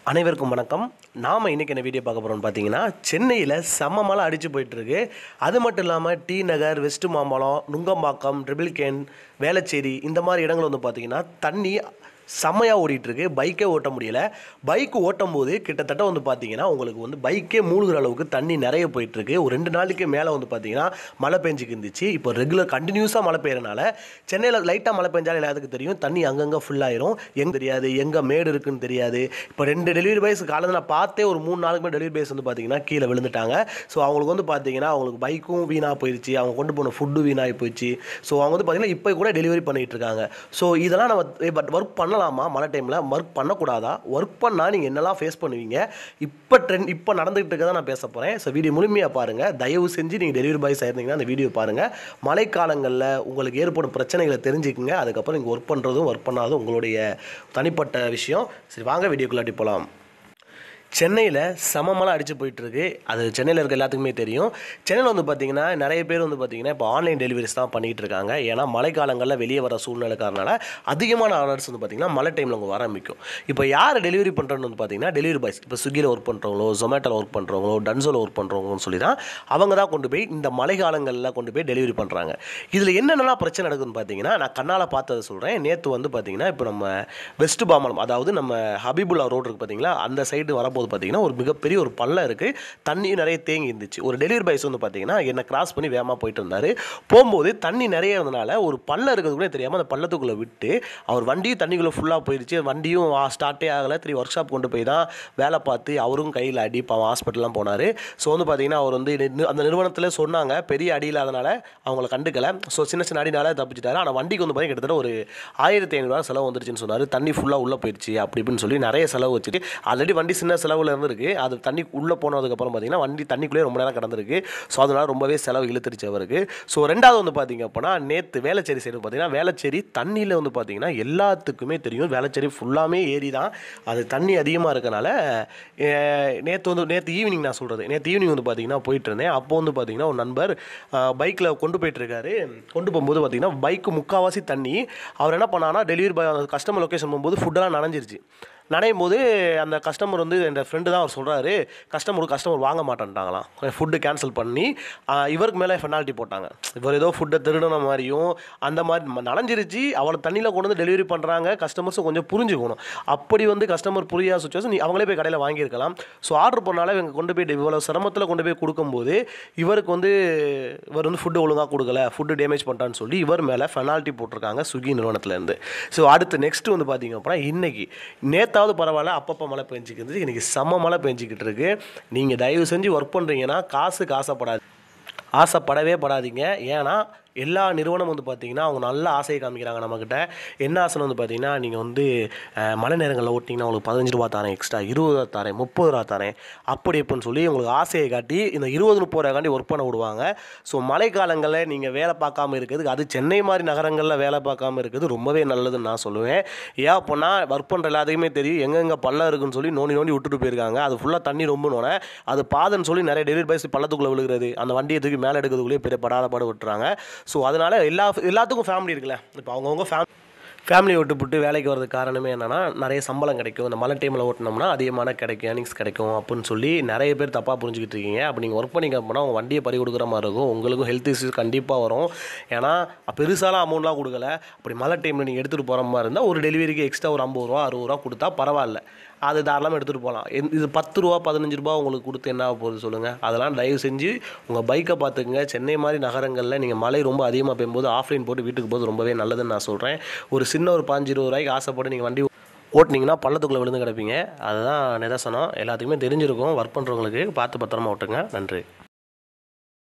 அனைவருக்கும் வணக்கம் நாம் இன்றைக்கி என்ன வீடியோ பார்க்க போகிறோம்னு பார்த்தீங்கன்னா சென்னையில் செம்ம மழை அடித்து போயிட்டுருக்கு அது மட்டும் இல்லாமல் T Nagar West Mambalam Nungambakkam Triplicane Velachery இந்த மாதிரி இடங்கள் வந்து பார்த்தீங்கன்னா தண்ணி செம்மையாக ஓடிட்டுருக்கு பைக்கே ஓட்ட முடியல பைக் ஓட்டும் போது கிட்டத்தட்ட வந்து பார்த்தீங்கன்னா உங்களுக்கு வந்து பைக்கே மூழ்கிற அளவுக்கு தண்ணி நிறைய போயிட்டுருக்கு ஒரு ரெண்டு நாளைக்கு மேலே வந்து பார்த்தீங்கன்னா மழை பெஞ்சிக்கு இருந்துச்சு இப்போ ரெகுலர் கண்டினியூஸாக மழை பெய்யறனால சென்னையில் லைட்டாக மழை பெஞ்சாலும் எல்லாத்துக்கும் தெரியும் தண்ணி அங்கங்கே ஃபுல்லாயிரும் எங்கே தெரியாது எங்கே மேடு இருக்குன்னு தெரியாது இப்போ ரெண்டு டெலிவரி பாய்ஸ் காலையில் நான் பார்த்தே ஒரு மூணு நாளுக்கு மேலே டெலிவரி பாய்ஸ் வந்து பார்த்தீங்கன்னா கீழே விழுந்துட்டாங்க ஸோ அவங்களுக்கு வந்து பார்த்தீங்கன்னா அவங்களுக்கு பைக்கும் வீணாக போயிடுச்சு அவங்க கொண்டு போன ஃபுட்டு வீணாகி போயிடுச்சு ஸோ அவங்க வந்து பார்த்தீங்கன்னா இப்போ கூட டெலிவரி பண்ணிகிட்டு இருக்காங்க ஸோ இதெல்லாம் நம்ம பட் ஒர்க் பண்ணலாமா மழை டைமில் ஒர்க் பண்ணக்கூடாதா ஒர்க் பண்ணால் நீங்கள் என்னெல்லாம் ஃபேஸ் பண்ணுவீங்க இப்போ ட்ரெண்ட் இப்போ நடந்துகிட்டு இருக்கதான் நான் பேச போகிறேன் ஸோ வீடியோ முழுமையாக பாருங்கள் தயவு செஞ்சு நீங்கள் டெலிவரி பாய்ஸ் ஆயிருந்தீங்கன்னா அந்த வீடியோ பாருங்கள் மழைக்காலங்களில் உங்களுக்கு ஏற்படும் பிரச்சனைகளை தெரிஞ்சுக்குங்க அதுக்கப்புறம் நீங்கள் ஒர்க் பண்ணுறதும் ஒர்க் பண்ணாததும் உங்களுடைய தனிப்பட்ட விஷயம் சரி வாங்க வீடியோக்குள்ளாட்டி போகலாம் சென்னையில் செம மழை அடித்து போயிட்டுருக்கு அது சென்னையில் இருக்க எல்லாத்துக்குமே தெரியும் சென்னையில் வந்து பார்த்திங்கன்னா நிறைய பேர் வந்து பார்த்திங்கன்னா இப்போ ஆன்லைன் டெலிவரிஸ் தான் பண்ணிகிட்டு இருக்காங்க ஏன்னா மழைக்காலங்களில் வெளியே வர சூழ்நிலை காரணனால அதிகமான ஆர்டர்ஸ் வந்து பார்த்திங்கன்னா மழை டைமில் அவங்க வர ஆரம்பிக்கும் இப்போ யார் டெலிவரி பண்ணுறோன்னு வந்து பார்த்திங்கன்னா டெலிவரி பாய்ஸ் இப்போ ஸ்விக்கியில் ஒர்க் பண்ணுறவங்களோ ஜொமேட்டோவில் ஒர்க் பண்ணுறவங்களோ டன்சோவில் ஒர்க் பண்ணுறவங்கன்னு சொல்லி தான் அவங்க தான் கொண்டு போய் இந்த மழைக்காலங்களில் கொண்டு போய் டெலிவரி பண்ணுறாங்க இதில் என்னென்னலாம் பிரச்சனை நடக்குதுன்னு பார்த்தீங்கன்னா நான் கண்ணால் பார்த்ததை சொல்கிறேன் நேற்று வந்து பார்த்திங்கன்னா இப்போ நம்ம வெஸ்ட் பாமலம் அதாவது நம்ம ஹபீபுல்லா ரோடு இருக்குது பார்த்தீங்களா அந்த சைடு வரப்போது பார்த்தீங்கன்னா ஒரு மிகப்பெரிய ஒரு பள்ளம் இருக்குது தண்ணி நிறைய தேங்கி இருந்துச்சு ஒரு டெலிவரி பாய்ஸ் வந்து பார்த்தீங்கன்னா என்னை கிராஸ் பண்ணி வேகமாக போயிட்டு இருந்தார் போகும்போது தண்ணி நிறைய இருந்தனால ஒரு பள்ளம் இருக்கிறது கூட தெரியாமல் அந்த பள்ளத்துக்குள்ளே விட்டு அவர் வண்டியும் தண்ணிக்குள்ளே ஃபுல்லாக போயிடுச்சு வண்டியும் ஸ்டார்ட்டே ஆகலை திரும்பி ஒர்க் ஷாப் கொண்டு போய் தான் வேலை பார்த்து அவரும் கையில் அடி பாவம் ஹாஸ்பிட்டல்லாம் போனார் ஸோ வந்து பார்த்தீங்கன்னா அவர் வந்து நி- அந்த நிறுவனத்தில் சொன்னாங்க பெரிய அடி இல்லாதனால அவங்கள கண்டுக்கல ஸோ சின்ன சின்ன அடினால தப்பிச்சிட்டாரு ஆனால் வண்டிக்கு வந்து பார்த்தீங்கன்னா கிட்டத்தட்ட ஒரு ஆயிரத்தி ஐநூறுரூவா செலவு வந்துருச்சுன்னு சொன்னார் தண்ணி ஃபுல்லாக உள்ளே போயிடுச்சு அப்படி இப்படின்னு சொல்லி நிறைய செலவு வச்சுட்டு ஆல்ரெடி வண்டி சின்ன செலவில் இருந்திருக்கு அது தண்ணி உள்ளே போனதுக்கப்புறம் பார்த்தீங்கன்னா வண்டி தண்ணிக்குள்ளேயே ரொம்ப நேரம் கிடந்திருக்கு ஸோ அதனால் ரொம்பவே செலவு இழுத்துருச்சு அவருக்கு ஸோ ரெண்டாவது வந்து பார்த்தீங்க அப்படின்னா நேற்று வேளச்சேரி சைடு பார்த்தீங்கன்னா வேளச்சேரி தண்ணியில் வந்து பார்த்தீங்கன்னா எல்லாத்துக்குமே தெரியும் வேளச்சேரி ஃபுல்லாமே ஏரி தான் அது தண்ணி அதிகமாக இருக்கனால நேற்று வந்து நேற்று ஈவினிங் நான் சொல்கிறது நேற்று ஈவினிங் வந்து பார்த்தீங்கன்னா போயிட்டு இருந்தேன் அப்போ வந்து பார்த்தீங்கன்னா ஒரு நண்பர் பைக்கில் கொண்டு போயிட்டு இருக்காரு கொண்டு போகும்போது பார்த்தீங்கன்னா பைக்கு முக்கால்வாசி தண்ணி அவர் என்ன பண்ணான்னா டெலிவரி பாய் கஸ்டமர் லொக்கேஷன் போகும்போது ஃபுட்டெல்லாம் நனைஞ்சிருச்சு நனையும் போது அந்த கஸ்டமர் வந்து என் ஃப்ரெண்டு தான் அவர் சொல்கிறாரு கஸ்டமர் கஸ்டமர் வாங்க மாட்டேன்ட்டாங்களாம் ஃபுட்டு கேன்சல் பண்ணி ஆஹ், இவருக்கு மேலே பெனால்ட்டி போட்டாங்க இவர் ஏதோ ஃபுட்டை திருடின மாதிரியும் அந்த மாதிரி ம- நனைஞ்சிருச்சு அவளை தண்ணியில் கொண்டு வந்து டெலிவரி பண்ணுறாங்க கஸ்டமர்ஸும் கொஞ்சம் புரிஞ்சுக்கணும் அப்படி வந்து கஸ்டமர் புரியாத சுச்சுவேஷன் நீ அவங்களே போய் கடையில் வாங்கியிருக்கலாம் ஸோ ஆர்டர் பண்ணாலே இவங்க கொண்டு போய் இவ்வளோ சிரமத்தில் கொண்டு போய் கொடுக்கும்போது இவருக்கு வந்து இவர் வந்து ஃபுட்டு ஒழுங்காக கொடுக்கல ஃபுட்டு டேமேஜ் பண்ணிட்டான்னு சொல்லி இவர் மேலே பெனால்ட்டி போட்டிருக்காங்க ஸ்விக்கி நிறுவனத்துலேருந்து ஸோ அடுத்து நெக்ஸ்ட் வந்து பார்த்தீங்க அப்படின்னா இன்னைக்கு நேத்தாவது பரவாயில்ல அப்பப்போ மழை பெஞ்சிக்கிட்டு இன்றைக்கி செம்ம மழை பெஞ்சிக்கிட்டு இருக்கு நீங்கள் தயவு செஞ்சு ஒர்க் பண்ணுறீங்கன்னா காசுக்கு ஆசைப்படாது ஆசைப்படவே படாதீங்க ஏன்னா எல்லா நிறுவனம் வந்து பார்த்தீங்கன்னா அவங்க நல்ல ஆசையை காமிக்கிறாங்க நம்மக்கிட்ட என்ன ஆசைன்னு வந்து பார்த்தீங்கன்னா நீங்கள் வந்து அஹ், மழை நேரங்களில் ஓட்டிங்கன்னா உங்களுக்கு பதினஞ்சு ரூபா தரேன் எக்ஸ்ட்ரா இருபது ரூபா தரேன் முப்பது ரூபா தரேன் அப்படி இப்படின்னு சொல்லி உங்களுக்கு ஆசையை காட்டி இந்த இருபது முப்பது ரூபாய்க்காண்டி ஒர்க் பண்ண விடுவாங்க ஸோ மழைக்காலங்களில் நீங்கள் வேலை பார்க்காம இருக்கிறதுக்கு அது சென்னை மாதிரி நகரங்களில் வேலை பார்க்காம இருக்கிறது ரொம்பவே நல்லதுன்னு நான் சொல்லுவேன் ஏன் அப்படின்னா ஒர்க் பண்ணுற எல்லாத்துக்குமே தெரியும் எங்கெங்கே பள்ளம் இருக்குன்னு சொல்லி நோண்டி நோண்டி விட்டுட்டு போயிருக்காங்க அது ஃபுல்லாக தண்ணி ரொம்பனோட அது பாதன்னு சொல்லி நிறைய டெலிவரி பாய்ஸ் பள்ளத்துக்குள்ளே விழுகிறது அந்த வண்டியை தூக்கி மேலே எடுக்கிறதுக்குள்ளேயே பெரிய படாத பாடு விட்டுறாங்க ஸோ அதனால் எல்லா எல்லாத்துக்கும் ஃபேமிலி இருக்குல்ல இப்போ அவங்கவுங்க ஃபேம் ஃபேமிலி விட்டு விட்டு வேலைக்கு வரதுக்கு காரணமே என்னென்னா நிறைய சம்பளம் கிடைக்கும் இந்த மழை டைமில் ஓட்டினோம்னா அதிகமான கிடைக்கும் ஏர்னிங்ஸ் கிடைக்கும் அப்படின்னு சொல்லி நிறைய பேர் தப்பாக புரிஞ்சுக்கிட்டு இருக்கீங்க அப்போ நீங்கள் ஒர்க் பண்ணிக்க போனால் உங்கள் வண்டியை பறி கொடுக்குற மாதிரி இருக்கும் உங்களுக்கும் ஹெல்த் இஷ்யூஸ் கண்டிப்பாக வரும் ஏன்னா பெருசாலாம் அமௌண்ட்லாம் கொடுக்கல அப்படி மழை டைமில் நீங்கள் எடுத்துகிட்டு போகிற மாதிரி இருந்தால் ஒரு டெலிவரிக்கு எக்ஸ்ட்ரா ஒரு ஐம்பது ரூபா அறுபது ரூபா கொடுத்தா பரவாயில்ல அது தாராளமாக எடுத்துகிட்டு போகலாம் எந்த- இது பத்து ரூபா பதினஞ்சு ரூபா உங்களுக்கு கொடுத்து என்ன ஆக போகுது சொல்லுங்கள் அதெல்லாம் தயவு செஞ்சு உங்கள் பைக்கை பார்த்துக்குங்க சென்னை மாதிரி நகரங்களில் நீங்கள் மழை ரொம்ப அதிகமாக பெய்யும்போது ஆஃப்லைன் போட்டு வீட்டுக்கு போகிறது ரொம்பவே நல்லதுன்னு நான் சொல்கிறேன் ஒரு சின்ன ஒரு பாஞ்சு இருபது ரூபாய்க்கு ஆசைப்பட்டு நீங்கள் வண்டி ஓட்டுனீங்கன்னா பள்ளத்துக்குள்ளே விழுந்து கிடப்பீங்க அதுதான் நிதர்சனம் எல்லாத்துக்குமே தெரிஞ்சிருக்கும் ஒர்க் பண்ணுறவங்களுக்கு பார்த்து பத்திரமா ஓட்டுங்க நன்றி